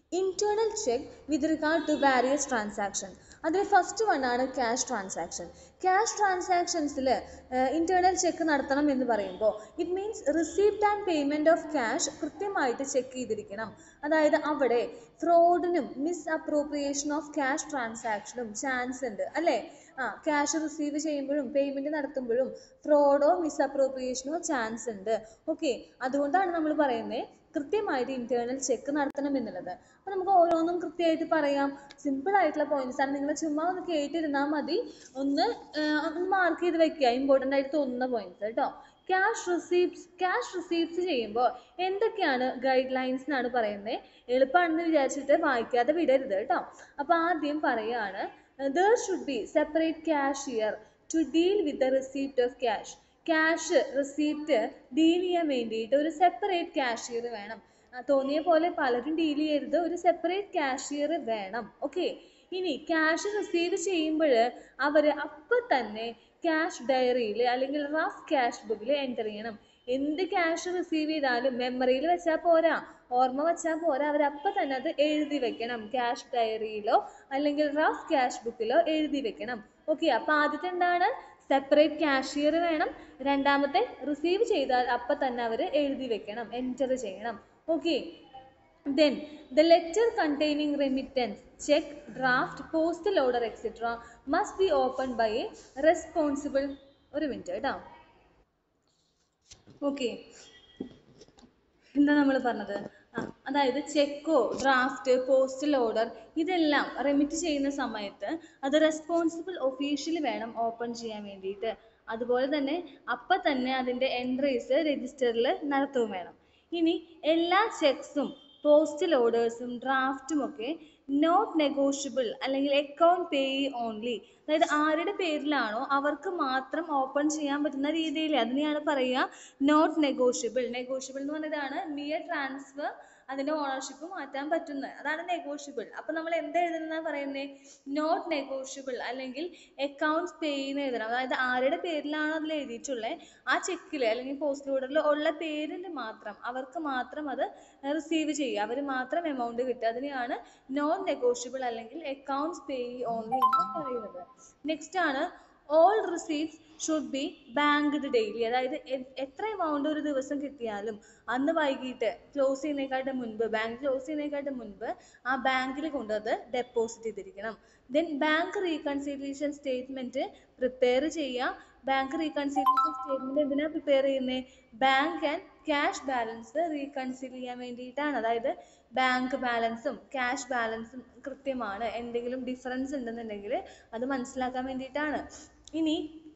Internal check with regard to various transaction അതിൽ first one ആണ് cash transaction cash ട്രാൻസാക്ഷൻസിൽ internal check നടത്തണം എന്ന് പറയുമ്പോൾ it means receipt and payment of cash കൃത്യമായിട്ട് ചെക്ക് ചെയ്തിരിക്കണം അതായത് അവിടെ ഫ്രോഡിനും മിസ് അപ്രോപ്രിയേഷൻ ഓഫ് ക്യാഷ് ട്രാൻസാക്ഷനും ചാൻസ് ഉണ്ട് അല്ലേ ആ ക്യാഷ് റിസീവ് ചെയ്യുമ്പോഴും പേയ്മെൻറ്റ് നടത്തുമ്പോഴും ഫ്രോഡോ മിസ് അപ്രോപ്രിയേഷനോ ചാൻസ് ഉണ്ട് ഓക്കെ അതുകൊണ്ടാണ് നമ്മൾ പറയുന്നത് കൃത്യമായിട്ട് ഇന്റേണൽ ചെക്ക് നടത്തണം എന്നുള്ളത് അപ്പോൾ നമുക്ക് ഓരോന്നും കൃത്യമായിട്ട് പറയാം സിമ്പിൾ ആയിട്ടുള്ള പോയിന്റ്സ് ആണ് നിങ്ങൾ ചുമ്മാ ഒന്ന് കേട്ടിരുന്നാൽ മതി ഒന്ന് ഒന്ന് മാർക്ക് ചെയ്ത് വെക്കുക ഇമ്പോർട്ടൻ്റ് ആയിട്ട് തോന്നുന്ന പോയിന്റ്സ് കേട്ടോ ക്യാഷ് റിസീപ്റ്റ്സ് ക്യാഷ് റിസീപ്റ്റ്സ് ചെയ്യുമ്പോൾ എന്തൊക്കെയാണ് ഗൈഡ് ലൈൻസ് എന്നാണ് പറയുന്നത് എളുപ്പമാണെന്ന് വിചാരിച്ചിട്ട് വായിക്കാതെ വിടരുത് കേട്ടോ അപ്പോൾ ആദ്യം പറയുകയാണ് there should be separate cashier to deal with the receipt of cash cash receipt deal ചെയ്യാൻ വേണ്ടിയിട്ട് ഒരു സെപ്പറേറ്റ് ക്യാഷിയർ വേണം തോന്നിയ പോലെ പലരും ഡീൽ ചെയ്യരുത് ഒരു സെപ്പറേറ്റ് ക്യാഷിയർ വേണം ഓക്കെ ഇനി ക്യാഷ് റിസീവ് ചെയ്യുമ്പോൾ അവർ അപ്പം തന്നെ ക്യാഷ് ഡയറിയിൽ അല്ലെങ്കിൽ റഫ് ക്യാഷ് ബുക്കിൽ എൻ്റർ ചെയ്യണം എന്ത് ക്യാഷ് റിസീവ് ചെയ്താലും മെമ്മറിയിൽ വെച്ചാൽ പോരാ ഓർമ്മ വെച്ചാൽ പോരാ അവർ അപ്പം തന്നെ അത് എഴുതി വെക്കണം ക്യാഷ് ഡയറിയിലോ അല്ലെങ്കിൽ റഫ് ക്യാഷ് ബുക്കിലോ എഴുതി വെക്കണം ഓക്കെ അപ്പോൾ ആദ്യത്തെ എന്താണ് സെപ്പറേറ്റ് ക്യാഷിയർ വേണം രണ്ടാമത്തെ റിസീവ് ചെയ്താൽ അപ്പം തന്നെ അവർ എഴുതി വെക്കണം എൻറ്റർ ചെയ്യണം okay then the letter containing remittance cheque draft postal order etcetera must be open by a responsible ഒരു മിനിറ്റ് കേട്ടോ ഓക്കെ എന്താ നമ്മൾ പറഞ്ഞത് ആ, അതായത് ചെക്കോ ഡ്രാഫ്റ്റ് പോസ്റ്റൽ ഓർഡർ ഇതെല്ലാം റെമിറ്റ് ചെയ്യുന്ന സമയത്ത് അത് റെസ്പോൺസിബിൾ ഒഫീഷ്യൽ വേണം ഓപ്പൺ ചെയ്യാൻ വേണ്ടിയിട്ട് അതുപോലെ തന്നെ അപ്പം തന്നെ അതിൻ്റെ എൻട്രീസ് രജിസ്റ്ററിൽ നടത്തുകയും വേണം ഇനി എല്ലാ ചെക്സും പോസ്റ്റൽ ഓർഡേഴ്സും ഡ്രാഫ്റ്റും ഒക്കെ നോട്ട് നെഗോഷ്യബിൾ അല്ലെങ്കിൽ അക്കൗണ്ട് പേയി ഓൺലി അതായത് ആരുടെ പേരിലാണോ അവർക്ക് മാത്രം ഓപ്പൺ ചെയ്യാൻ പറ്റുന്ന രീതിയിൽ അതിനെയാണ് പറയുക നോട്ട് നെഗോഷ്യബിൾ നെഗോഷ്യബിൾ എന്ന് പറഞ്ഞതാണ് മിയർ ട്രാൻസ്ഫർ അതിൻ്റെ ഓണർഷിപ്പ് മാറ്റാൻ പറ്റുന്നത് അതാണ് നെഗോഷ്യബിൾ അപ്പം നമ്മൾ എന്ത് എഴുതണമെന്നാണ് പറയുന്നത് നോട്ട് നെഗോഷ്യബിൾ അല്ലെങ്കിൽ അക്കൗണ്ട്സ് പേ എന്ന് എഴുതണം അതായത് ആരുടെ പേരിലാണോ അതിൽ എഴുതിയിട്ടുള്ളത് ആ ചെക്കിൽ അല്ലെങ്കിൽ പോസ്റ്റ് ഓർഡറിൽ ഉള്ള പേരിൽ മാത്രം അവർക്ക് മാത്രം അത് റിസീവ് ചെയ്യുക അവർ മാത്രം എമൗണ്ട് കിട്ടുക അതിനെയാണ് നോൺ നെഗോഷ്യബിൾ അല്ലെങ്കിൽ അക്കൗണ്ട്സ് പേ ഓൺലി എന്ന് പറയുന്നത് നെക്സ്റ്റ് ആണ് all receipts should be banked daily അതായത് എ- എത്ര എമൗണ്ട് ഒരു ദിവസം കിട്ടിയാലും അന്ന് വൈകിട്ട് ക്ലോസ് ചെയ്യുന്നതിനെക്കാട്ടും മുൻപ് ബാങ്ക് ക്ലോസ് ചെയ്യുന്നതിനെക്കാട്ടും മുൻപ് ആ ബാങ്കിൽ കൊണ്ടത് ഡെപ്പോസിറ്റ് ചെയ്തിരിക്കണം then bank reconciliation statement prepare ചെയ്യുക ബാങ്ക് റീകൺസിലിയേഷൻ സ്റ്റേറ്റ്മെന്റ് എന്തിനാണ് പ്രിപ്പയർ ചെയ്യുന്നത് bank and cash balance reconcile ചെയ്യാൻ വേണ്ടിയിട്ടാണ് അതായത് ബാങ്ക് ബാലൻസും ക്യാഷ് ബാലൻസും കൃത്യമാണ് എന്തെങ്കിലും ഡിഫറൻസ് ഉണ്ടെന്നുണ്ടെങ്കിൽ അത് മനസ്സിലാക്കാൻ വേണ്ടിയിട്ടാണ് ഇനി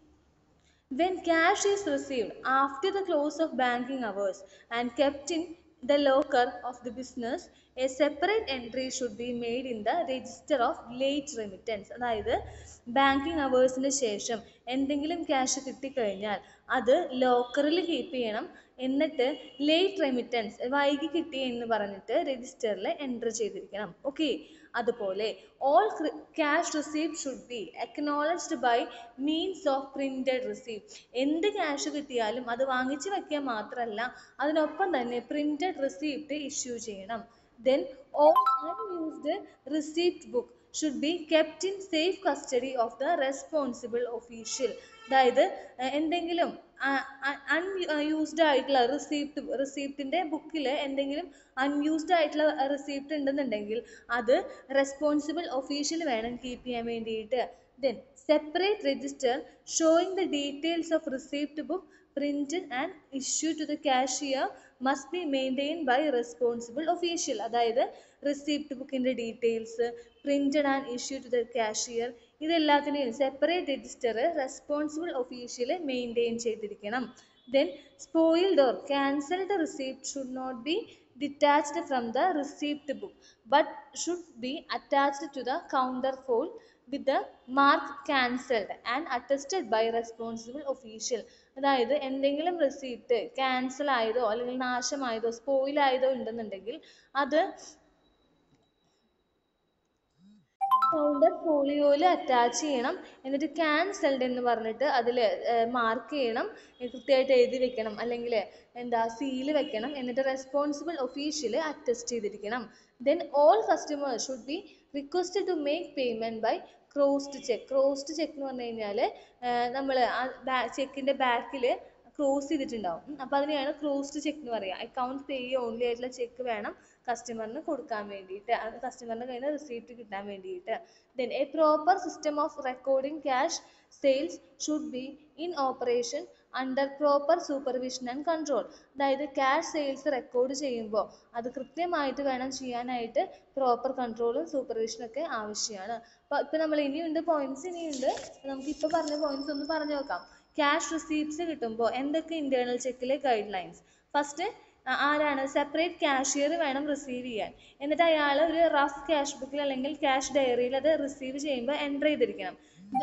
When cash is received after the close of banking hours and kept in the locker of the business, a separate entry should be made in the register of late remittance. അതായത് banking അവേഴ്സിന് ശേഷം എന്തെങ്കിലും cash കിട്ടിക്കഴിഞ്ഞാൽ അത് ലോക്കറിൽ keep ചെയ്യണം എന്നിട്ട് late remittance വൈകി കിട്ടി എന്ന് പറഞ്ഞിട്ട് രജിസ്റ്ററിൽ എൻ്റർ ചെയ്തിരിക്കണം ഓക്കെ അതുപോലെ all cash receipt should be acknowledged by means of printed receipt എന്ത് ക്യാഷ് കിട്ടിയാലും അത് വാങ്ങിച്ചു വെക്കുക മാത്രമല്ല അതിനൊപ്പം തന്നെ പ്രിന്റഡ് റിസീപ്റ്റ് ഇഷ്യൂ ചെയ്യണം then all unused receipt book should be kept in safe custody of the responsible official അതായത് അഹ് എന്തെങ്കിലും അൺയൂസ്ഡ് ആയിട്ടുള്ള റിസീപ്റ്റ് റിസീപ്റ്റിൻ്റെ ബുക്കിൽ എന്തെങ്കിലും അൺയൂസ്ഡ് ആയിട്ടുള്ള റിസീപ്റ്റ് ഉണ്ടെന്നുണ്ടെങ്കിൽ അത് റെസ്പോൺസിബിൾ ഒഫീഷ്യൽ വേണം കീപ്പ് ചെയ്യാൻ വേണ്ടിയിട്ട് then separate register showing the details of receipt book printed and issued to the cashier must be maintained by responsible official അതായത് റിസീപ്റ്റ് ബുക്കിൻ്റെ details printed and issue to the cashier ഇതെല്ലാത്തിനെയും separate register responsible official maintain ചെയ്തിരിക്കണം then spoiled or cancelled receipt should not be detached from the receipt book but should be attached to the counter fold with the mark cancelled and attested by responsible official അതായത് എന്തെങ്കിലും receipt cancel ആയതോ അല്ലെങ്കിൽ നാശമായതോ spoil ആയതോ ഉണ്ടെന്നുണ്ടെങ്കിൽ അത് counter ഫോളിയോയിൽ attach ചെയ്യണം എന്നിട്ട് cancelled എന്ന് പറഞ്ഞിട്ട് അതിൽ മാർക്ക് ചെയ്യണം കൃത്യമായിട്ട് എഴുതി വെക്കണം അല്ലെങ്കിൽ എന്താ സീല് വെക്കണം എന്നിട്ട് റെസ്പോൺസിബിൾ ഒഫീഷ്യൽ അറ്റസ്റ്റ് ചെയ്തിരിക്കണം then all customers should be requested to make payment by crossed cheque crossed cheque എന്ന് പറഞ്ഞു കഴിഞ്ഞാൽ നമ്മൾ ആ ചെക്കിൻ്റെ ബാക്കിൽ ക്രോസ് ചെയ്തിട്ടുണ്ടാവും അപ്പോൾ അതിനെയാണ് ക്രോസ്ഡ് ചെക്ക് എന്ന് പറയുക അക്കൗണ്ട് പേ ഓൺലി ആയിട്ടുള്ള ചെക്ക് വേണം കസ്റ്റമറിന് കൊടുക്കാൻ വേണ്ടിയിട്ട് കസ്റ്റമറിൻ്റെ കയ്യിൽ നിന്ന് റിസീപ്റ്റ് കിട്ടാൻ വേണ്ടിയിട്ട് then a proper system of recording cash sales should be in operation under proper supervision and control അതായത് ക്യാഷ് സെയിൽസ് റെക്കോർഡ് ചെയ്യുമ്പോൾ അത് കൃത്യമായിട്ട് വേണം ചെയ്യാനായിട്ട് പ്രോപ്പർ കൺട്രോളും സൂപ്പർവിഷനും ഒക്കെ ആവശ്യമാണ് അപ്പോൾ ഇപ്പോൾ നമ്മൾ ഇനിയുണ്ട് പോയിന്റ്സ് ഇനിയുണ്ട് നമുക്ക് ഇപ്പോൾ പറഞ്ഞ പോയിന്റ്സ് ഒന്ന് പറഞ്ഞു നോക്കാം ക്യാഷ് റിസീപ്റ്റ്സ് കിട്ടുമ്പോൾ എന്തൊക്കെ ഇന്റേണൽ ചെക്കിലെ ഗൈഡ് ലൈൻസ് ഫസ്റ്റ് ആരാണ് സെപ്പറേറ്റ് കാഷ്യർ വേണം റിസീവ് ചെയ്യാൻ എന്നിട്ട് അയാൾ ഒരു റഫ് ക്യാഷ് ബുക്കിൽ അല്ലെങ്കിൽ ക്യാഷ് ഡയറിയിൽ അത് റിസീവ് ചെയ്യുമ്പോൾ എൻ്റർ ചെയ്തിരിക്കണം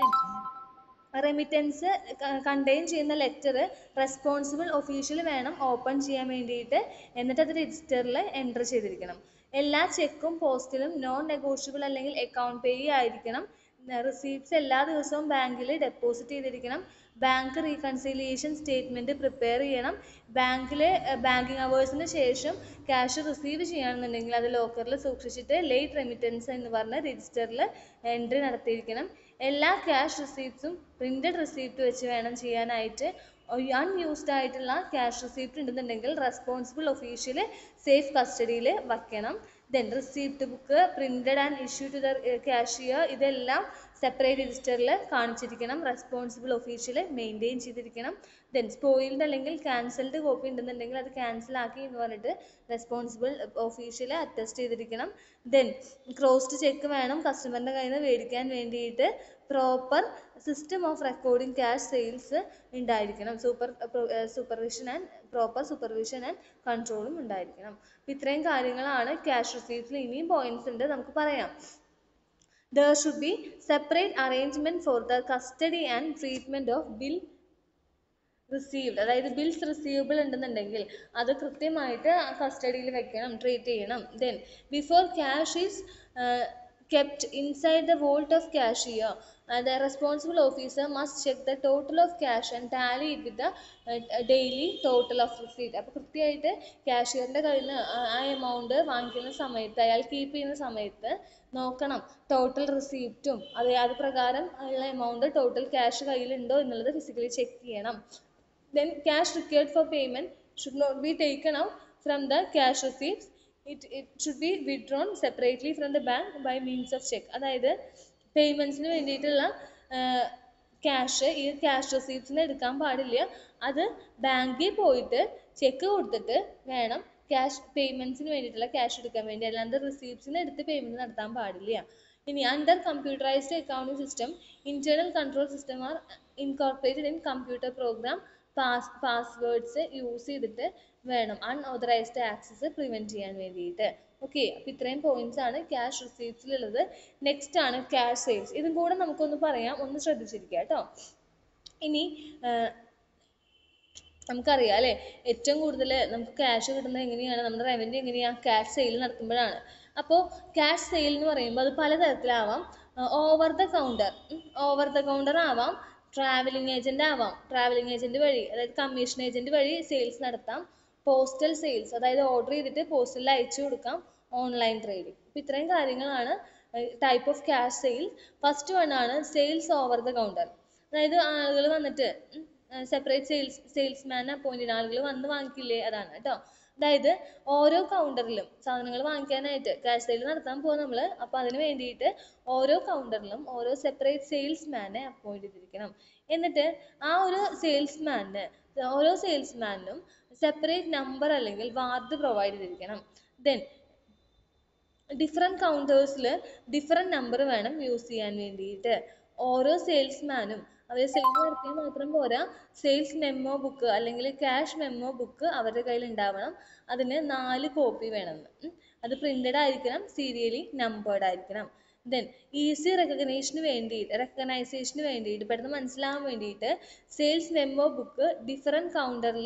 റെമിറ്റൻസ് കണ്ടെയ്ൻ ചെയ്യുന്ന ലെറ്റർ റെസ്പോൺസിബിൾ ഒഫീഷ്യൽ വേണം ഓപ്പൺ ചെയ്യാൻ വേണ്ടിയിട്ട് എന്നിട്ട് അത് രജിസ്റ്ററിൽ എൻ്റർ ചെയ്തിരിക്കണം എല്ലാ ചെക്കും പോസ്റ്റിലും നോൺ നെഗോഷ്യബിൾ അല്ലെങ്കിൽ അക്കൗണ്ട് പേ ആയിരിക്കണം റിസീപ്റ്റ്സ് എല്ലാ ദിവസവും ബാങ്കിൽ ഡെപ്പോസിറ്റ് ചെയ്തിരിക്കണം ബാങ്ക് റീകൺസിലിയേഷൻ സ്റ്റേറ്റ്മെൻറ്റ് പ്രിപ്പയർ ചെയ്യണം ബാങ്കിൽ ബാങ്കിങ് അവേഴ്സിന് ശേഷം ക്യാഷ് റിസീവ് ചെയ്യുകയാണെന്നുണ്ടെങ്കിൽ അത് ലോക്കറിൽ സൂക്ഷിച്ചിട്ട് ലേറ്റ് റെമിറ്റൻസ് എന്ന് പറഞ്ഞ് രജിസ്റ്ററിൽ എൻട്രി നടത്തിയിരിക്കണം എല്ലാ ക്യാഷ് റിസീപ്റ്റ്സും പ്രിൻറ്റഡ് റിസീപ്റ്റ് വെച്ച് വേണം ചെയ്യാനായിട്ട് അൺയൂസ്ഡ് ആയിട്ടുള്ള ക്യാഷ് റിസീപ്റ്റ് ഉണ്ടെന്നുണ്ടെങ്കിൽ റെസ്പോൺസിബിൾ ഒഫീഷ്യൽ സേഫ് കസ്റ്റഡിയിൽ വയ്ക്കണം then receipt book printed and issue to the cashier ഇതെല്ലാം സെപ്പറേറ്റ് രജിസ്റ്ററിൽ കാണിച്ചിരിക്കണം റെസ്പോൺസിബിൾ ഒഫീഷ്യൽ മെയിൻറ്റെയിൻ ചെയ്തിരിക്കണം ദെൻ സ്പോയിൽഡ് അല്ലെങ്കിൽ ക്യാൻസൽഡ് കോപ്പി ഉണ്ടെന്നുണ്ടെങ്കിൽ അത് ക്യാൻസൽ ആക്കി എന്ന് പറഞ്ഞിട്ട് റെസ്പോൺസിബിൾ ഒഫീഷ്യൽ അറ്റസ്റ്റ് ചെയ്തിരിക്കണം ദെൻ ക്രോസ്ഡ് ചെക്ക് വേണം കസ്റ്റമറിൻ്റെ കയ്യിൽ നിന്ന് മേടിക്കാൻ വേണ്ടിയിട്ട് proper system of recording cash sales ഉണ്ടായിരിക്കണം super supervision and proper supervision and കൺട്രോളും ഉണ്ടായിരിക്കണം അപ്പോൾ ഇത്രയും കാര്യങ്ങളാണ് ക്യാഷ് റിസീപ്റ്റ്സിൽ ഇനിയും പോയിന്റ്സ് ഉണ്ട് നമുക്ക് പറയാം there should be separate arrangement for the custody and treatment of bill received അതായത് ബിൽസ് റിസീവബിൾ ഉണ്ടെന്നുണ്ടെങ്കിൽ അത് കൃത്യമായിട്ട് കസ്റ്റഡിയിൽ വെക്കണം ട്രീറ്റ് ചെയ്യണം then before cash is kept inside the vault of cashier uh, the responsible officer must check the total of cash and tally it with the uh, daily total of receipt അപ്പോൾ കൃത്യമായിട്ട് കാഷ്യറിൻ്റെ കയ്യിൽ നിന്ന് ആ amount വാങ്ങിക്കുന്ന സമയത്ത് അയാൾ keep ചെയ്യുന്ന സമയത്ത് നോക്കണം ടോട്ടൽ റിസീപ്റ്റും അത് അത് പ്രകാരം ഉള്ള എമൗണ്ട് ടോട്ടൽ ക്യാഷ് കയ്യിലുണ്ടോ എന്നുള്ളത് ഫിസിക്കലി ചെക്ക് ചെയ്യണം then cash required for payment should not be taken out from the cash receipts it, it should be withdrawn separately from the bank by means of check അതായത് പേയ്മെൻറ്റ്സിന് വേണ്ടിയിട്ടുള്ള cash ഈ cash റെസീപ്റ്റ്സിന് എടുക്കാൻ പാടില്ല അത് ബാങ്കിൽ പോയിട്ട് check കൊടുത്തിട്ട് വേണം ക്യാഷ് പേയ്മെൻറ്റ്സിന് വേണ്ടിയിട്ടുള്ള ക്യാഷ് എടുക്കാൻ വേണ്ടി അല്ലാണ്ട് റിസീപ്റ്റ്സിന് എടുത്ത് പേയ്മെൻറ്റ് നടത്താൻ പാടില്ല ഇനി under computerised accounting system internal control system are incorporated in computer program pass passwords use ചെയ്തിട്ട് വേണം അൺഓതറൈസ്ഡ് ആക്സസ് പ്രിവെൻറ്റ് ചെയ്യാൻ വേണ്ടിയിട്ട് ഓക്കെ അപ്പോൾ ഇത്രയും പോയിന്റ്സ് ആണ് ക്യാഷ് റിസീപ്റ്റ്സിലുള്ളത് നെക്സ്റ്റ് ആണ് ക്യാഷ് സെയിൽസ് ഇതും കൂടെ നമുക്കൊന്ന് പറയാം ഒന്ന് ശ്രദ്ധിച്ചിരിക്കുക കേട്ടോ ഇനി നമുക്കറിയാം അല്ലേ ഏറ്റവും കൂടുതൽ നമുക്ക് ക്യാഷ് കിട്ടുന്നത് എങ്ങനെയാണ് നമ്മുടെ റവന്യൂ എങ്ങനെയാണ് ക്യാഷ് സെയിൽ നടത്തുമ്പോഴാണ് അപ്പോൾ ക്യാഷ് സെയിൽ എന്ന് പറയുമ്പോൾ അത് പലതരത്തിലാവാം over the counter over the counter ആവാം ട്രാവലിംഗ് ഏജന്റ് ആവാം ട്രാവലിംഗ് ഏജന്റ് വഴി അതായത് കമ്മീഷൻ ഏജന്റ് വഴി സെയിൽസ് നടത്താം പോസ്റ്റൽ സെയിൽസ് അതായത് ഓർഡർ ചെയ്തിട്ട് പോസ്റ്റലിൽ അയച്ചു കൊടുക്കാം ഓൺലൈൻ ട്രേഡിംഗ് അപ്പോൾ ഇത്രയും കാര്യങ്ങളാണ് type of cash sale first one ആണ് സെയിൽസ് ഓവർ ദ കൗണ്ടർ അതായത് ആളുകൾ വന്നിട്ട് സെപ്പറേറ്റ് സെയിൽസ് സെയിൽസ്മാനെ അപ്പോയിന്റ് ചെയ്യുന്ന ആളുകൾ വന്ന് വാങ്ങിക്കില്ലേ അതാണ് കേട്ടോ അതായത് ഓരോ കൗണ്ടറിലും സാധനങ്ങൾ വാങ്ങിക്കാനായിട്ട് ക്യാഷ് സെയിൽ നടത്താൻ പോകും നമ്മൾ അപ്പോൾ അതിന് വേണ്ടിയിട്ട് ഓരോ കൗണ്ടറിലും ഓരോ സെപ്പറേറ്റ് സെയിൽസ്മാനെ അപ്പോയിന്റ് ചെയ്തിരിക്കണം എന്നിട്ട് ആ ഒരു സെയിൽസ്മാനിന് ഓരോ സെയിൽസ്മാനും സെപ്പറേറ്റ് നമ്പർ അല്ലെങ്കിൽ വാർഡ് പ്രൊവൈഡ് ചെയ്തിരിക്കണം ദെൻ ഡിഫറെൻറ്റ് കൗണ്ടേഴ്സിൽ ഡിഫറെൻറ്റ് നമ്പർ വേണം യൂസ് ചെയ്യാൻ വേണ്ടിയിട്ട് ഓരോ സെയിൽസ്മാനും അവർ സെയിൽ നടത്തിയാൽ മാത്രം പോരാ സെയിൽസ് മെമ്മോ ബുക്ക് അല്ലെങ്കിൽ ക്യാഷ് മെമ്മോ ബുക്ക് അവരുടെ കയ്യിൽ ഉണ്ടാവണം അതിന് നാല് കോപ്പി വേണമെന്ന് അത് പ്രിന്റഡ് ആയിരിക്കണം സീരിയലി നമ്പേർഡ് ആയിരിക്കണം ദെൻ ഈസി റെക്കഗ്നേഷന് വേണ്ടിയിട്ട് റെക്കഗ്നൈസേഷന് വേണ്ടിയിട്ട് പെട്ടെന്ന് മനസ്സിലാവാൻ വേണ്ടിയിട്ട് സെയിൽസ് മെമ്മോ ബുക്ക് ഡിഫറെൻറ്റ് കൗണ്ടറിൽ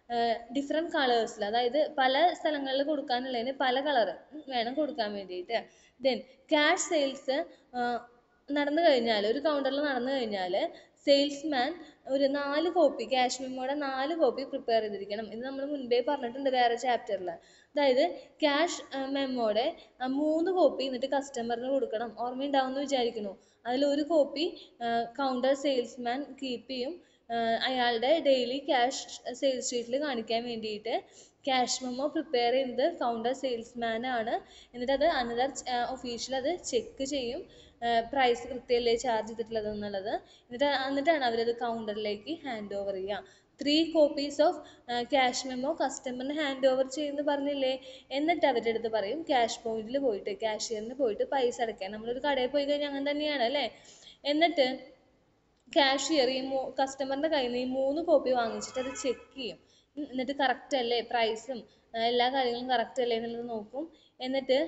ഡിഫറെൻറ്റ് കളേഴ്സിൽ അതായത് പല സ്ഥലങ്ങളിൽ കൊടുക്കാനുള്ളതിന് പല കളർ വേണം കൊടുക്കാൻ വേണ്ടിയിട്ട് ദെൻ ക്യാഷ് സെയിൽസ് നടന്നു കഴിഞ്ഞാൽ ഒരു കൗണ്ടറിൽ നടന്നു കഴിഞ്ഞാൽ സെയിൽസ്മാൻ ഒരു നാല് കോപ്പി ക്യാഷ് മെമ്മോയുടെ നാല് കോപ്പി പ്രിപ്പയർ ചെയ്തിരിക്കണം ഇത് നമ്മൾ മുൻപേ പറഞ്ഞിട്ടുണ്ട് വേറെ ചാപ്റ്ററിൽ അതായത് ക്യാഷ് മെമ്മോയുടെ മൂന്ന് കോപ്പി എന്നിട്ട് കസ്റ്റമറിന് കൊടുക്കണം ഓർമ്മയുണ്ടാവുമെന്ന് വിചാരിക്കുന്നു അതിൽ ഒരു കോപ്പി കൗണ്ടർ സെയിൽസ്മാൻ കീപ്പ് ചെയ്യും അയാളുടെ ഡെയിലി ക്യാഷ് സെയിൽസ് ഷീറ്റിൽ കാണിക്കാൻ വേണ്ടിയിട്ട് ക്യാഷ് മെമ്മോ പ്രിപ്പയർ ചെയ്യുന്നത് കൗണ്ടർ സെയിൽസ്മാൻ ആണ് എന്നിട്ട് അത് അനദർ ഒഫീഷ്യൽ അത് ചെക്ക് ചെയ്യും പ്രൈസ് കൃത്യമല്ലേ ചാർജ് ചെയ്തിട്ടുള്ളത് എന്നുള്ളത് എന്നിട്ട് എന്നിട്ടാണ് അവരത് കൗണ്ടറിലേക്ക് ഹാൻഡ് ഓവർ ചെയ്യുക three copies of cash memo കസ്റ്റമറിന് ഹാൻഡ് ഓവർ ചെയ്യുമെന്ന് പറഞ്ഞില്ലേ എന്നിട്ട് അവരുടെ അടുത്ത് പറയും ക്യാഷ് പോയിന്റിൽ പോയിട്ട് കാഷ്യറിന് പോയിട്ട് പൈസ അടയ്ക്കാൻ നമ്മളൊരു കടയിൽ പോയി കഴിഞ്ഞാൽ അങ്ങനെ തന്നെയാണ് അല്ലേ എന്നിട്ട് കാഷ്യർ ഈ മൂ കസ്റ്റമറിൻ്റെ കയ്യിൽ നിന്ന് ഈ മൂന്ന് കോപ്പി വാങ്ങിച്ചിട്ട് അത് ചെക്ക് ചെയ്യും എന്നിട്ട് കറക്റ്റ് അല്ലേ പ്രൈസും എല്ലാ കാര്യങ്ങളും കറക്റ്റ് അല്ലേ എന്നുള്ളത് നോക്കും എന്നിട്ട്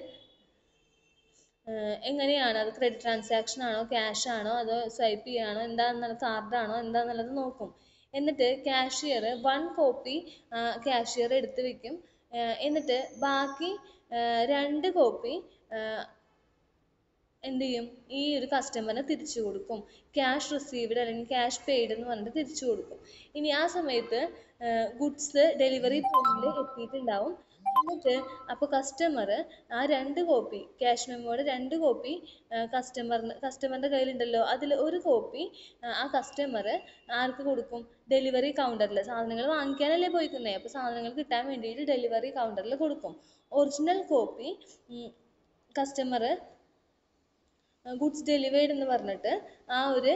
എങ്ങനെയാണ് അത് ക്രെഡിറ്റ് ട്രാൻസാക്ഷൻ ആണോ ക്യാഷ് ആണോ അതോ സ്വൈപ്പ് ചെയ്യാണോ എന്താണെന്നുള്ളത് കാർഡാണോ എന്താണെന്നുള്ളത് നോക്കും എന്നിട്ട് കാഷ്യർ വൺ കോപ്പി കാഷ്യർ എടുത്ത് വെക്കും എന്നിട്ട് ബാക്കി രണ്ട് കോപ്പി എന്ത് ചെയ്യും ഈ ഒരു കസ്റ്റമറിന് തിരിച്ചു കൊടുക്കും ക്യാഷ് റിസീവ്ഡ് അല്ലെങ്കിൽ ക്യാഷ് പെയ്ഡ് എന്ന് പറഞ്ഞിട്ട് തിരിച്ചു കൊടുക്കും ഇനി ആ സമയത്ത് ഗുഡ്സ് ഡെലിവറി പോയിന്റിൽ എത്തിയിട്ടുണ്ടാവും എന്നിട്ട് അപ്പോൾ കസ്റ്റമർ ആ രണ്ട് കോപ്പി ക്യാഷ് മെമ്മോയുടെ രണ്ട് കോപ്പി കസ്റ്റമറിന് കസ്റ്റമറിൻ്റെ കയ്യിലുണ്ടല്ലോ അതിൽ ഒരു കോപ്പി ആ കസ്റ്റമർ ആർക്ക് കൊടുക്കും ഡെലിവറി കൗണ്ടറിൽ സാധനങ്ങൾ വാങ്ങിക്കാനല്ലേ പോയിക്കുന്നേ അപ്പോൾ സാധനങ്ങൾ കിട്ടാൻ വേണ്ടിയിട്ട് ഡെലിവറി കൗണ്ടറിൽ കൊടുക്കും original copy customer goods delivered എന്ന് പറഞ്ഞിട്ട് ആ ഒരു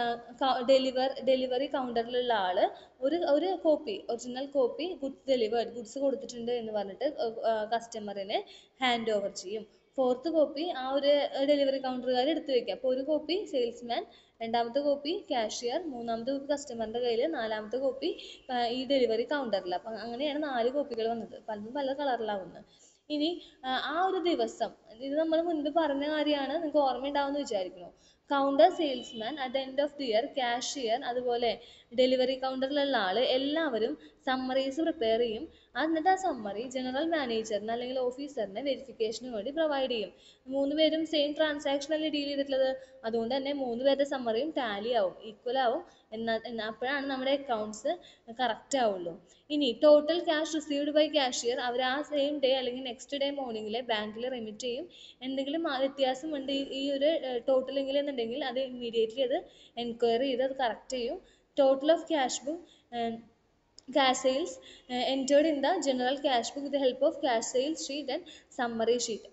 ഡെലിവർ ഡെലിവറി കൗണ്ടറിലുള്ള ആൾ ഒരു ഒരു copy original copy goods delivered goods കൊടുത്തിട്ടുണ്ട് എന്ന് പറഞ്ഞിട്ട് കസ്റ്റമറിന് ഹാൻഡ് ഓവർ ചെയ്യും ഫോർത്ത് കോപ്പി ആ ഒരു ഡെലിവറി കൗണ്ടറുകാർ എടുത്തു വെക്കുക അപ്പോൾ ഒരു കോപ്പി സെയിൽസ്മാൻ രണ്ടാമത്തെ കോപ്പി കാഷ്യർ മൂന്നാമത്തെ കോപ്പി കസ്റ്റമറിൻ്റെ കയ്യിൽ നാലാമത്തെ കോപ്പി ഈ ഡെലിവറി കൗണ്ടറിൽ അപ്പം അങ്ങനെയാണ് നാല് കോപ്പികൾ വന്നത് പലതും പല കളറിലാവുന്നത് ഇനി ആ ഒരു ദിവസം ഇത് നമ്മൾ മുൻപ് പറഞ്ഞ കാര്യമാണ് നിങ്ങൾക്ക് ഓർമ്മയുണ്ടാവുമെന്ന് വിചാരിക്കുന്നു counter salesman at the end of the year cashier അതുപോലെ ഡെലിവറി കൗണ്ടറിലുള്ള ആൾ എല്ലാവരും സമ്മറീസ് പ്രിപ്പയർ ചെയ്യും എന്നിട്ട് ആ സമ്മറി ജനറൽ മാനേജറിന് അല്ലെങ്കിൽ ഓഫീസറിന് വെരിഫിക്കേഷന് വേണ്ടി പ്രൊവൈഡ് ചെയ്യും മൂന്ന് പേരും സെയിം ട്രാൻസാക്ഷൻ അല്ലേ ഡീൽ ചെയ്തിട്ടുള്ളത് അതുകൊണ്ട് തന്നെ മൂന്ന് പേരുടെ സമ്മറിയും ടാലി ആവും ഈക്വൽ ആവും എന്നാൽ എന്നാൽ അപ്പോഴാണ് നമ്മുടെ അക്കൗണ്ട്സ് കറക്റ്റ് ആവുള്ളൂ ഇനി total cash received by cashier അവർ ആ സെയിം ഡേ അല്ലെങ്കിൽ നെക്സ്റ്റ് ഡേ മോർണിംഗിൽ ബാങ്കിൽ റെമിറ്റ് ചെയ്യും എന്തെങ്കിലും വ്യത്യാസമുണ്ട് ഈ ഒരു ടോട്ടലെങ്കിൽ എന്നുണ്ടെങ്കിൽ അത് ഇമ്മീഡിയറ്റ്ലി അത് എൻക്വയറി ചെയ്ത് അത് കറക്റ്റ് ചെയ്യും total of cash book cash sales uh, entered in the general cash book with the help of cash sales sheet and summary sheet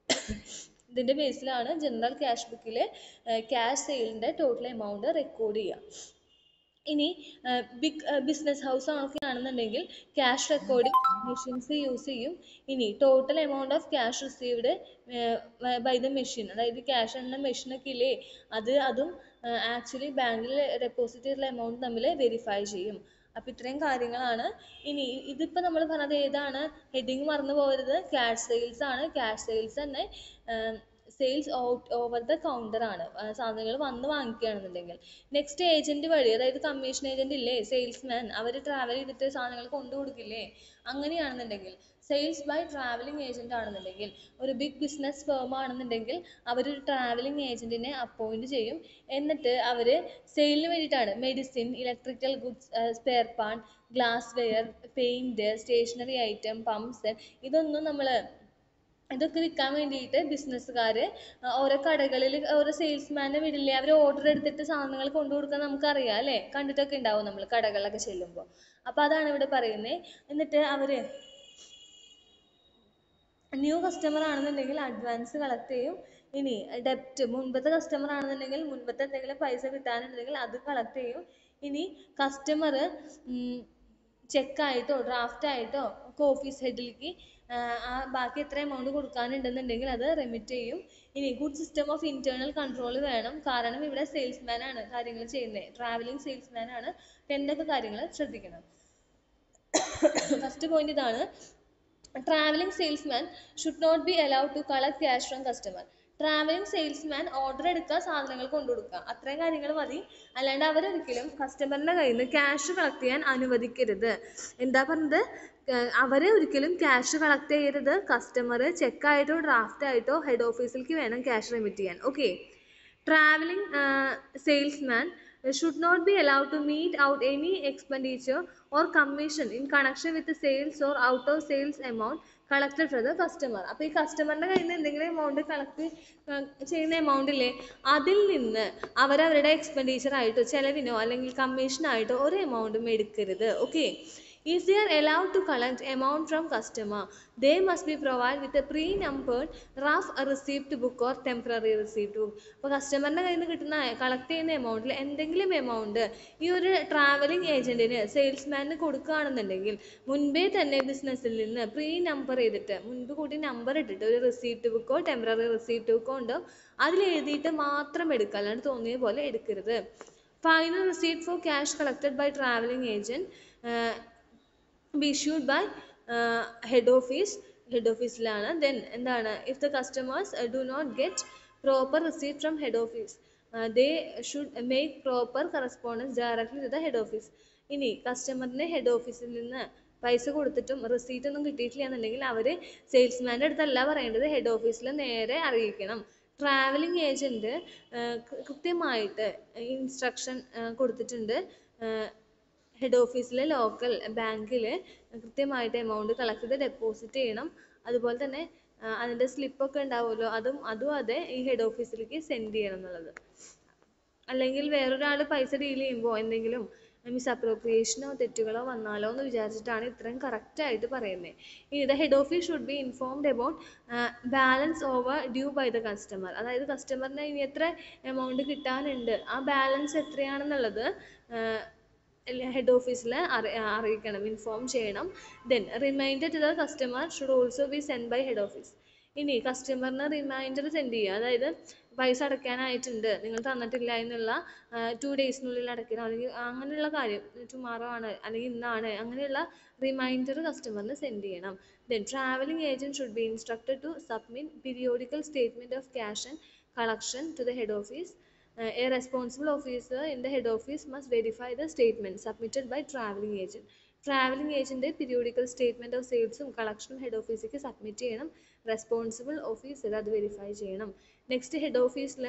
ഇതിൻ്റെ ബേസിലാണ് ജനറൽ ക്യാഷ് ബുക്കിലെ ക്യാഷ് സെയിലിൻ്റെ ടോട്ടൽ എമൗണ്ട് റെക്കോർഡ് ചെയ്യുക ഇനി big business house ഒക്കെ ആണെന്നുണ്ടെങ്കിൽ cash recording machines use ചെയ്യും ഇനി total amount of cash received by the machine അതായത് ക്യാഷ് എണ്ണ മെഷീനൊക്കെ ഇല്ലേ അത് അതും ആക്ച്വലി ബാങ്കിൽ ഡെപ്പോസിറ്റ് ചെയ്തിട്ടുള്ള എമൗണ്ട് തമ്മിൽ വെരിഫൈ ചെയ്യും അപ്പോൾ ഇത്രയും കാര്യങ്ങളാണ് ഇനി ഇതിപ്പോൾ നമ്മൾ പറഞ്ഞത് ഏതാണ് ഹെഡിങ് മറന്നു പോകരുത് ക്യാഷ് സെയിൽസ് ആണ് ക്യാഷ് സെയിൽസ് തന്നെ sales out over the counter ആണ് സാധനങ്ങൾ വന്ന് വാങ്ങിക്കുകയാണെന്നുണ്ടെങ്കിൽ നെക്സ്റ്റ് ഏജന്റ് വഴി അതായത് കമ്മീഷൻ ഏജന്റ് ഇല്ലേ സെയിൽസ്മാൻ അവർ ട്രാവൽ ചെയ്തിട്ട് സാധനങ്ങൾ കൊണ്ടു കൊടുക്കില്ലേ അങ്ങനെയാണെന്നുണ്ടെങ്കിൽ സെയിൽസ് ബൈ ട്രാവലിംഗ് ഏജന്റ് ആണെന്നുണ്ടെങ്കിൽ ഒരു ബിഗ് ബിസിനസ് ഫേം ആണെന്നുണ്ടെങ്കിൽ അവരൊരു ട്രാവലിംഗ് ഏജന്റിനെ അപ്പോയിന്റ് ചെയ്യും എന്നിട്ട് അവർ സെയിലിന് വേണ്ടിയിട്ടാണ് medicine electrical goods spare part glassware paint stationery item pumps ഇതൊന്നും നമ്മൾ ഇതൊക്കെ വിൽക്കാൻ വേണ്ടിയിട്ട് ബിസിനസ്സുകാർ ഓരോ കടകളിൽ ഓരോ സെയിൽസ്മാനെ വിടില്ലേ അവർ ഓർഡർ എടുത്തിട്ട് സാധനങ്ങൾ കൊണ്ടു കൊടുക്കാൻ നമുക്കറിയാം അല്ലേ കണ്ടിട്ടൊക്കെ ഉണ്ടാവും നമ്മൾ കടകളിലൊക്കെ ചെല്ലുമ്പോൾ അപ്പോൾ അതാണ് ഇവിടെ പറയുന്നത് എന്നിട്ട് അവർ ന്യൂ കസ്റ്റമർ ആണെന്നുണ്ടെങ്കിൽ അഡ്വാൻസ് കളക്ട് ചെയ്യും ഇനി ഡെപ്റ്റ് മുൻപത്തെ കസ്റ്റമർ ആണെന്നുണ്ടെങ്കിൽ മുൻപത്തെ എന്തെങ്കിലും പൈസ കിട്ടാനുണ്ടെങ്കിൽ അത് കളക്ട് ചെയ്യും ഇനി കസ്റ്റമർ ചെക്കായിട്ടോ ഡ്രാഫ്റ്റ് ആയിട്ടോ ഒക്കെ ഓഫീസ് ഹെഡിലേക്ക് ആ ബാക്കി എത്ര എമൗണ്ട് കൊടുക്കാനുണ്ടെന്നുണ്ടെങ്കിൽ അത് റെമിറ്റ് ചെയ്യും ഇനി good system of internal control വേണം കാരണം ഇവിടെ സെയിൽസ്മാൻ ആണ് കാര്യങ്ങൾ ചെയ്യുന്നത് ട്രാവലിംഗ് സെയിൽസ്മാൻ ആണ് അപ്പം എന്തൊക്കെ കാര്യങ്ങൾ ശ്രദ്ധിക്കണം ഫസ്റ്റ് പോയിന്റ് ഇതാണ് travelling salesman should not be allowed to collect cash from customer travelling salesman order എടുക്കുക സാധനങ്ങൾ കൊണ്ടുകൊടുക്കുക അത്രയും കാര്യങ്ങൾ മതി അല്ലാണ്ട് അവരൊരിക്കലും കസ്റ്റമറിന്റെ കയ്യിൽ നിന്ന് ക്യാഷ് കളക്ട് ചെയ്യാൻ അനുവദിക്കരുത് എന്താ പറഞ്ഞത് ക- അവരെ ഒരിക്കലും ക്യാഷ് കളക്ട് ചെയ്യരുത് കസ്റ്റമർ ചെക്കായിട്ടോ ഡ്രാഫ്റ്റ് ആയിട്ടോ ഹെഡ് ഓഫീസിലേക്ക് വേണം ക്യാഷ് റെമിറ്റ് ചെയ്യാൻ okay traveling uh, salesman should not be allowed to mete out any expenditure or commission in connection with the sales or out of sales amount collected from the customer അപ്പോൾ ഈ കസ്റ്റമറിന്റെ കയ്യിൽ നിന്ന് എന്തെങ്കിലും amount collect ചെയ്യുന്ന amount ഇല്ലേ അതിൽ നിന്ന് അവരവരുടെ എക്സ്പെൻഡിച്ചർ ആയിട്ടോ ചെലവിനോ അല്ലെങ്കിൽ കമ്മീഷൻ ആയിട്ടോ ഒരു എമൗണ്ടും എടുക്കരുത് okay If they are allowed to collect amount from customer, they must be provided with a pre-numbered rough receipt book or temporary receipt book. അപ്പോൾ കസ്റ്റമറിൻ്റെ കയ്യിൽ നിന്ന് കിട്ടുന്ന കളക്ട് ചെയ്യുന്ന എമൗണ്ടിൽ എന്തെങ്കിലും എമൗണ്ട് ഈ ഒരു ട്രാവലിംഗ് ഏജന്റിന് സെയിൽസ്മാനിന് കൊടുക്കുകയാണെന്നുണ്ടെങ്കിൽ മുൻപേ തന്നെ ബിസിനസ്സിൽ നിന്ന് പ്രീ നമ്പർ ചെയ്തിട്ട് മുൻപ് കൂടി നമ്പർ ഇട്ടിട്ട് ഒരു റെസീപ്റ്റ് ബുക്കോ ടെമ്പററി റെസീപ്റ്റ് ബുക്കോ ഉണ്ടോ അതിൽ എഴുതിയിട്ട് മാത്രം എടുക്കുക അല്ലാണ്ട് തോന്നിയ പോലെ എടുക്കരുത് final receipt for cash collected by travelling agent be issued by uh, head office head ഓഫീസിലാണ് then എന്താണ് if the customers uh, do not get proper receipt from head office uh, they should make proper correspondence directly to the head office ഇനി കസ്റ്റമറിന് head ഓഫീസിൽ നിന്ന് പൈസ കൊടുത്തിട്ടും receipt ഒന്നും കിട്ടിയിട്ടില്ല എന്നുണ്ടെങ്കിൽ അവർ സെയിൽസ്മാൻ്റെ അടുത്തല്ല പറയേണ്ടത് ഹെഡ് ഓഫീസിൽ നേരെ അറിയിക്കണം ട്രാവലിംഗ് ഏജൻറ്റ് കൃത്യമായിട്ട് ഇൻസ്ട്രക്ഷൻ കൊടുത്തിട്ടുണ്ട് ഹെഡ് ഓഫീസിലെ ലോക്കൽ ബാങ്കിൽ കൃത്യമായിട്ട് എമൗണ്ട് കളക്ട് ചെയ്ത് ഡെപ്പോസിറ്റ് ചെയ്യണം അതുപോലെ തന്നെ ആ, അതിൻ്റെ സ്ലിപ്പൊക്കെ ഉണ്ടാവുമല്ലോ അതും അതും അതെ ഈ ഹെഡ് ഓഫീസിലേക്ക് സെൻഡ് ചെയ്യണം എന്നുള്ളത് അല്ലെങ്കിൽ വേറൊരാൾ പൈസ ഡീൽ ചെയ്യുമ്പോൾ എന്തെങ്കിലും മിസ്അപ്രോപ്രിയേഷനോ തെറ്റുകളോ വന്നാലോ എന്ന് വിചാരിച്ചിട്ടാണ് ഇത്രയും കറക്റ്റ് ആയിട്ട് പറയുന്നത് ഇനി the head office should be informed about balance over due by the customer അതായത് കസ്റ്റമറിന് ഇനി എത്ര എമൗണ്ട് കിട്ടാനുണ്ട് ആ ബാലൻസ് എത്രയാണെന്നുള്ളത് ഹെഡ് ഓഫീസിൽ അറി അറിയിക്കണം ഇൻഫോം ചെയ്യണം then reminder to the customer should also be send by head office ഇനി കസ്റ്റമറിന് റിമൈൻഡർ സെൻഡ് ചെയ്യുക അതായത് പൈസ അടയ്ക്കാനായിട്ടുണ്ട് നിങ്ങൾ തന്നിട്ടില്ല എന്നുള്ള ടു ഡേയ്സിനുള്ളിൽ അടയ്ക്കണം അല്ലെങ്കിൽ അങ്ങനെയുള്ള കാര്യം ടുമാറോ ആണ് അല്ലെങ്കിൽ ഇന്നാണ് അങ്ങനെയുള്ള റിമൈൻഡർ കസ്റ്റമറിന് സെൻഡ് ചെയ്യണം then travelling agent should be instructed to submit periodical statement of cash and collection to the head office Uh, a responsible officer in the head office must verify the statement submitted by traveling agent. Travelling agent periodical statement of സെയിൽസും കളക്ഷനും head ഓഫീസിലേക്ക് submit ചെയ്യണം responsible officer അത് verify ചെയ്യണം next head ഓഫീസിൽ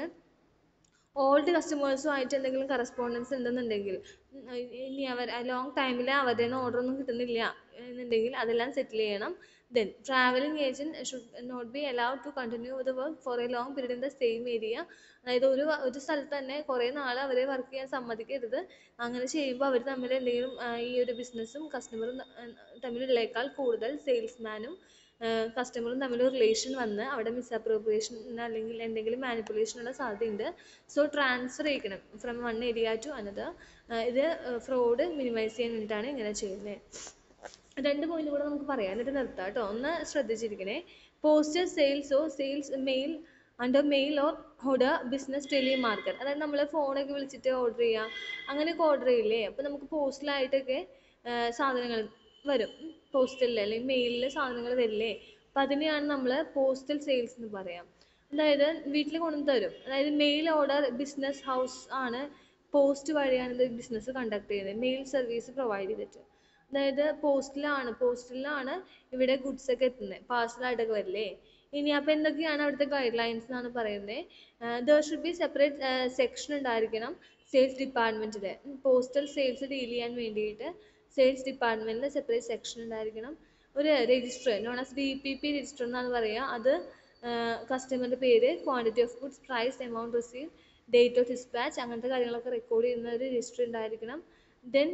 old കസ്റ്റമേഴ്സുമായിട്ട് എന്തെങ്കിലും correspondence ഉണ്ടെന്നുണ്ടെങ്കിൽ ഉം, ഇനി അവർ ലോങ് ടൈമിൽ അവരുടെ ഓർഡർ ഒന്നും കിട്ടുന്നില്ല എന്നുണ്ടെങ്കിൽ അതെല്ലാം സെറ്റിൽ ചെയ്യണം then travelling agent should not be allowed to continue the work for a long period in the same area അതായത് ഒരു വ- ഒരു സ്ഥലത്ത് തന്നെ കുറേ നാൾ അവരെ വർക്ക് ചെയ്യാൻ സമ്മതിക്കരുത് അങ്ങനെ ചെയ്യുമ്പോൾ അവർ തമ്മിൽ എന്തെങ്കിലും ആ, ഈ ഒരു ബിസിനസ്സും കസ്റ്റമറും തമ്മിലുള്ളേക്കാൾ കൂടുതൽ സെയിൽസ്മാനും കസ്റ്റമറും തമ്മിൽ റിലേഷൻ വന്ന് അവിടെ മിസ്അപ്രോപ്രിയേഷൻ അല്ലെങ്കിൽ എന്തെങ്കിലും മാനിപ്പുലേഷൻ ഉള്ള സാധ്യതയുണ്ട് സോ ട്രാൻസ്ഫർ ചെയ്യിക്കണം from one area to another ഇത് ഫ്രോഡ് മിനിമൈസ് ചെയ്യാൻ വേണ്ടിയിട്ടാണ് ഇങ്ങനെ ചെയ്യുന്നത് രണ്ട് പോയിന്റ് കൂടെ നമുക്ക് പറയാം എന്നിട്ട് നിർത്താം കേട്ടോ ഒന്ന് ശ്രദ്ധിച്ചിരിക്കണേ പോസ്റ്റൽ സെയിൽസോ sales mail under mail or order business telemarket അതായത് നമ്മൾ ഫോണൊക്കെ വിളിച്ചിട്ട് ഓർഡർ ചെയ്യുക അങ്ങനെയൊക്കെ ഓർഡർ ചെയ്യില്ലേ അപ്പോൾ നമുക്ക് പോസ്റ്റലായിട്ടൊക്കെ സാധനങ്ങൾ വരും പോസ്റ്റലിൽ അല്ലെങ്കിൽ മെയിലിൽ സാധനങ്ങൾ വരില്ലേ അപ്പം അതിനെയാണ് നമ്മൾ പോസ്റ്റൽ സെയിൽസ് എന്ന് പറയാം അതായത് വീട്ടിൽ കൊണ്ടുവന്ന് തരും അതായത് മെയിൽ ഓർഡർ ബിസിനസ് ഹൗസ് ആണ് പോസ്റ്റ് വഴിയാണ് ഇത് ബിസിനസ് കണ്ടക്ട് ചെയ്യുന്നത് മെയിൽ സർവീസ് പ്രൊവൈഡ് ചെയ്തിട്ട് അതായത് പോസ്റ്റിലാണ് പോസ്റ്റിലാണ് ഇവിടെ ഗുഡ്സ് ഒക്കെ എത്തുന്നത് പാഴ്സലായിട്ടൊക്കെ വരില്ലേ ഇനി അപ്പോൾ എന്തൊക്കെയാണ് അവിടുത്തെ ഗൈഡ് ലൈൻസ് എന്നാണ് പറയുന്നത് there should be separate section ഉണ്ടായിരിക്കണം സെയിൽസ് ഡിപ്പാർട്ട്മെൻറ്റിൽ പോസ്റ്റൽ സെയിൽസ് ഡീൽ ചെയ്യാൻ വേണ്ടിയിട്ട് സെയിൽസ് ഡിപ്പാർട്ട്മെൻറ്റിൽ സെപ്പറേറ്റ് സെക്ഷൻ ഉണ്ടായിരിക്കണം ഒരു register known as D P P register എന്നാണ് പറയുക അത് കസ്റ്റമറിൻ്റെ പേര് quantity of goods price amount receive date of dispatch അങ്ങനത്തെ കാര്യങ്ങളൊക്കെ റെക്കോർഡ് ചെയ്യുന്ന ഒരു രജിസ്റ്റർ ഉണ്ടായിരിക്കണം ദെൻ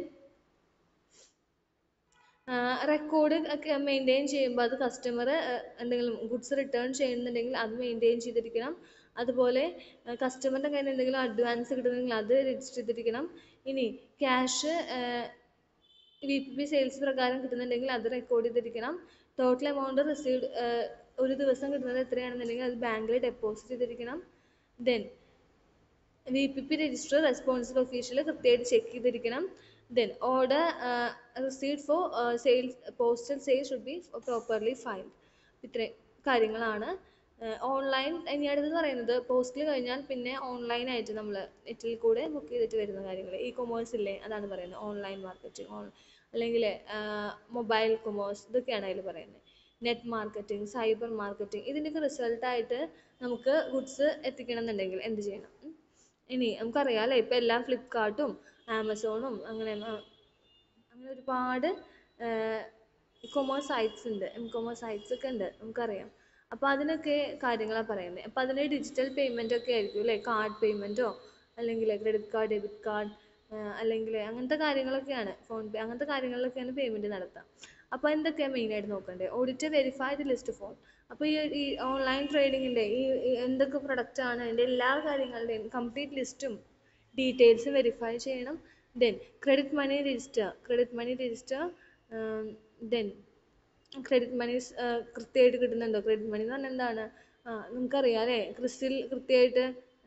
റെക്കോർഡ് ഒക്കെ മെയിൻറ്റെയിൻ ചെയ്യുമ്പോൾ അത് കസ്റ്റമർ എന്തെങ്കിലും ഗുഡ്സ് റിട്ടേൺ ചെയ്യുന്നുണ്ടെങ്കിൽ അത് മെയിൻറ്റെയിൻ ചെയ്തിരിക്കണം അതുപോലെ കസ്റ്റമറിൻ്റെ കയ്യിൽ നിന്ന് എന്തെങ്കിലും അഡ്വാൻസ് കിട്ടുന്നെങ്കിൽ അത് രജിസ്റ്റർ ചെയ്തിരിക്കണം ഇനി cash V P P sales പ്രകാരം കിട്ടുന്നുണ്ടെങ്കിൽ അത് റെക്കോർഡ് ചെയ്തിരിക്കണം ടോട്ടൽ എമൗണ്ട് റിസീവ്ഡ് ഒരു ദിവസം കിട്ടുന്നത് എത്രയാണെന്നുണ്ടെങ്കിൽ അത് ബാങ്കിൽ ഡെപ്പോസിറ്റ് ചെയ്തിരിക്കണം then V P P register responsible official കൃത്യമായിട്ട് ചെക്ക് ചെയ്തിരിക്കണം then order received for sales postal sales should be properly filed ഇത്രയും കാര്യങ്ങളാണ് ഓൺലൈൻ ഇനി അടുത്തത് പറയുന്നത് പോസ്റ്റിൽ കഴിഞ്ഞാൽ പിന്നെ ഓൺലൈൻ ആയിട്ട് നമ്മൾ നെറ്റിൽ കൂടെ ബുക്ക് ചെയ്തിട്ട് വരുന്ന കാര്യങ്ങൾ ഇ കൊമേഴ്സ് ഇല്ലേ അതാണ് പറയുന്നത് ഓൺലൈൻ മാർക്കറ്റിംഗ് ഓൺ അല്ലെങ്കിൽ മൊബൈൽ കൊമേഴ്സ് ഇതൊക്കെയാണ് അതിൽ പറയുന്നത് നെറ്റ് മാർക്കറ്റിംഗ് സൈബർ മാർക്കറ്റിംഗ് ഇതിൻ്റെയൊക്കെ റിസൾട്ടായിട്ട് നമുക്ക് ഗുഡ്സ് എത്തിക്കണം എന്നുണ്ടെങ്കിൽ എന്ത് ചെയ്യണം ഉം. ഇനി നമുക്കറിയാം അല്ലേ ഇപ്പം എല്ലാം ഫ്ലിപ്കാർട്ടും ആമസോണും അങ്ങനെ ആ, അങ്ങനെ ഒരുപാട് കൊമേഴ്സ് സൈറ്റ്സ് ഉണ്ട് എം കൊമേഴ്സ് സൈറ്റ്സ് ഒക്കെ ഉണ്ട് നമുക്കറിയാം അപ്പോൾ അതിനൊക്കെ കാര്യങ്ങളാണ് പറയുന്നത് അപ്പോൾ അതിന് ഡിജിറ്റൽ പേയ്മെൻ്റ് ഒക്കെ ആയിരിക്കും അല്ലേ കാർഡ് പേയ്മെൻറ്റോ അല്ലെങ്കിൽ ക്രെഡിറ്റ് കാർഡ് ഡെബിറ്റ് കാർഡ് അല്ലെങ്കിൽ അങ്ങനത്തെ കാര്യങ്ങളൊക്കെയാണ് ഫോൺ പേ അങ്ങനത്തെ കാര്യങ്ങളിലൊക്കെയാണ് പേയ്മെൻറ്റ് നടത്തുക അപ്പോൾ എന്തൊക്കെയാണ് മെയിനായിട്ട് നോക്കേണ്ടത് audit verify the list phone അപ്പോൾ ഈ ഈ ഓൺലൈൻ ട്രേഡിങ്ങിൻ്റെ ഈ ഈ എന്തൊക്കെ പ്രൊഡക്റ്റ് ആണ് അതിൻ്റെ എല്ലാ കാര്യങ്ങളുടെയും കംപ്ലീറ്റ് ലിസ്റ്റും ഡീറ്റെയിൽസ് വെരിഫൈ ചെയ്യണം then credit money register credit money register then credit money കൃത്യമായിട്ട് കിട്ടുന്നുണ്ടോ ക്രെഡിറ്റ് മണി എന്ന് പറഞ്ഞാൽ എന്താണ് ആ നമുക്കറിയാം അല്ലേ ക്രിസ്റ്റിൽ കൃത്യമായിട്ട്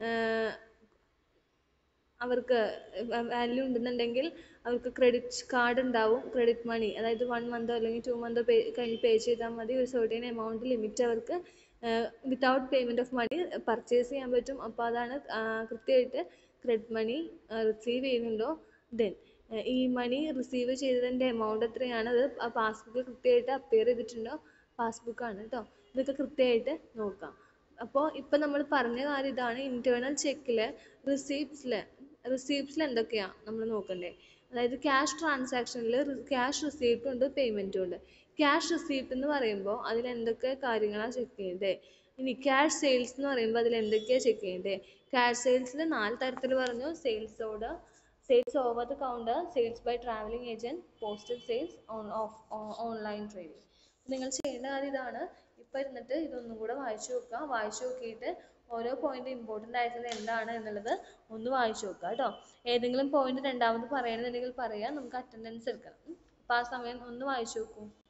അവർക്ക് വാല്യൂ ഉണ്ടെന്നുണ്ടെങ്കിൽ അവർക്ക് ക്രെഡിറ്റ് കാർഡ് ഉണ്ടാവും ക്രെഡിറ്റ് മണി അതായത് വൺ മന്തോ അല്ലെങ്കിൽ ടു മന്തോ പേ കഴിഞ്ഞ് പേ ചെയ്താൽ മതി ഒരു സർട്ടൻ എമൗണ്ട് ലിമിറ്റ് അവർക്ക് without payment of money purchase ചെയ്യാൻ പറ്റും അപ്പോൾ അതാണ് കൃത്യമായിട്ട് ക്രെഡിറ്റ് മണി റിസീവ് ചെയ്യുന്നുണ്ടോ ദെൻ ഈ മണി റിസീവ് ചെയ്തതിൻ്റെ എമൗണ്ട് എത്രയാണ് അത് ആ പാസ്ബുക്കിൽ കൃത്യമായിട്ട് അപ്പിയർ ചെയ്തിട്ടുണ്ടോ പാസ്ബുക്കാണ് കേട്ടോ ഇതൊക്കെ കൃത്യമായിട്ട് നോക്കാം അപ്പോൾ ഇപ്പം നമ്മൾ പറഞ്ഞ കാര്യം ഇതാണ് ഇൻറ്റേർണൽ ചെക്കിൽ റിസീപ്റ്റ്സിൽ റിസീപ്റ്റ്സിൽ എന്തൊക്കെയാണ് നമ്മൾ നോക്കണ്ടേ അതായത് ക്യാഷ് ട്രാൻസാക്ഷനിൽ ക്യാഷ് റിസീപ്റ്റും ഉണ്ട് പേയ്മെൻറ്റും ഉണ്ട് ക്യാഷ് റിസീപ്റ്റ് എന്ന് പറയുമ്പോൾ അതിൽ എന്തൊക്കെ കാര്യങ്ങളാണ് ചെക്ക് ചെയ്യേണ്ടത് ഇനി ക്യാഷ് സെയിൽസ് എന്ന് പറയുമ്പോൾ അതിൽ എന്തൊക്കെയാണ് ചെക്ക് ചെയ്യേണ്ടത് ക്യാഷ് സെയിൽസിൽ നാല് തരത്തിൽ പറഞ്ഞു sales order sales over the counter sales by travelling agent postal sales on of online trading നിങ്ങൾ ചെയ്യേണ്ട കാര്യം ഇതാണ് ഇപ്പം ഇരുന്നിട്ട് ഇതൊന്നും കൂടെ വായിച്ചു നോക്കുക വായിച്ചു നോക്കിയിട്ട് ഓരോ പോയിന്റ് ഇമ്പോർട്ടൻ്റ് ആയിട്ടുള്ളത് എന്താണ് എന്നുള്ളത് ഒന്ന് വായിച്ചു നോക്കുക കേട്ടോ ഏതെങ്കിലും പോയിന്റ് രണ്ടാമത് പറയണമെന്നുണ്ടെങ്കിൽ പറയാം നമുക്ക് അറ്റൻഡൻസ് എടുക്കണം ഉം. അപ്പോൾ ആ സമയം ഒന്ന് വായിച്ചു നോക്കൂ